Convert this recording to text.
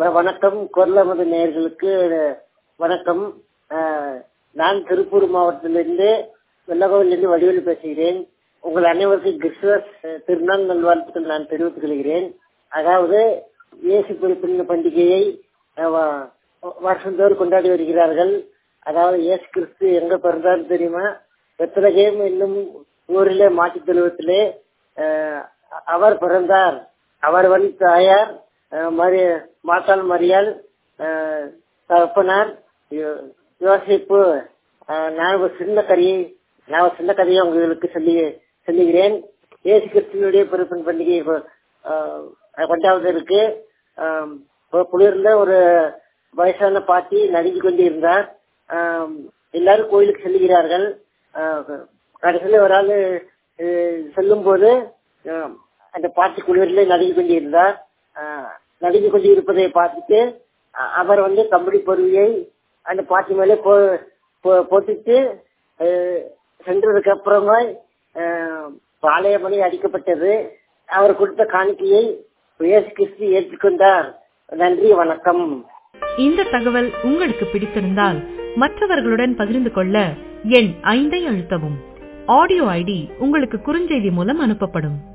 வ- வணக்கம் குரலமது நேயர்களுக்கு வணக்கம் அஹ், நான் திருப்பூர் மாவட்டத்திலிருந்து வெள்ளகோவிலிருந்து வடிவேலு பேசுகிறேன் உங்கள் அனைவருக்கும் கிறிஸ்துமஸ் அஹ், திருநாள் நல்வாழ்த்துக்கள் நான் தெரிவித்துக் கொள்கிறேன் அதாவது இயேசு பிறப்பின் பண்டிகையை அஹ், வ- வருஷந்தோறும் கொண்டாடி வருகிறார்கள் அதாவது இயேசு கிறிஸ்து எங்க பிறந்தாரு தெரியுமா பெத்தலகேம் என்னும் ஊரிலே மாட்டுத் தொழுவத்திலே அஹ், அவர் பிறந்தார் அவர் வந்து தாயார் அஹ், மரி மாத்தாள் மரியாள் அஹ், தகப்பனார் யோ- யோசிப்பு அஹ், நான் ஒரு சின்ன கதையை நான் ஒரு சின்ன கதையை உங்களுக்கு சொல்லி சொல்லுகிறேன் இயேசு கிறிஸ்துவனுடைய பிறப்பின் பண்டிகை இப்போ, அஹ், கொண்டாடுவதற்கு ஆம், ஒரு குளிர்ல ஒரு வயசான பாட்டி நடுங்கி கொண்டு இருந்தார் ஆம், எல்லாரும் கோயிலுக்கு செல்லுகிறார்கள் கடைசியில் ஒரு ஆள் செல்லும் போது அந்த பாட்டி குளிரில் நடுங்கி கொண்டு இருந்தார் ஆஹ், நடுங்கி கொண்டு இருப்பதை பார்த்துட்டு அ- அவர் வந்து கம்பளி பொருவியை அந்த பாட்டி மேலே போ போ- போட்டுட்டு அஹ், சென்றதுக்கு அப்புறமா பாளையமணி அடிக்கப்பட்டது அவர் கொடுத்த காணிக்கையை இயேசு கிறிஸ்து ஏற்றுக்கொண்டார் நன்றி வணக்கம் இந்த தகவல் உங்களுக்கு பிடித்திருந்தால் மற்றவர்களுடன் பகிர்ந்து கொள்ள எண் ஐந்தை அழுத்தவும் ஆடியோ ஐடி உங்களுக்கு குறுஞ்செய்தி மூலம் அனுப்பப்படும்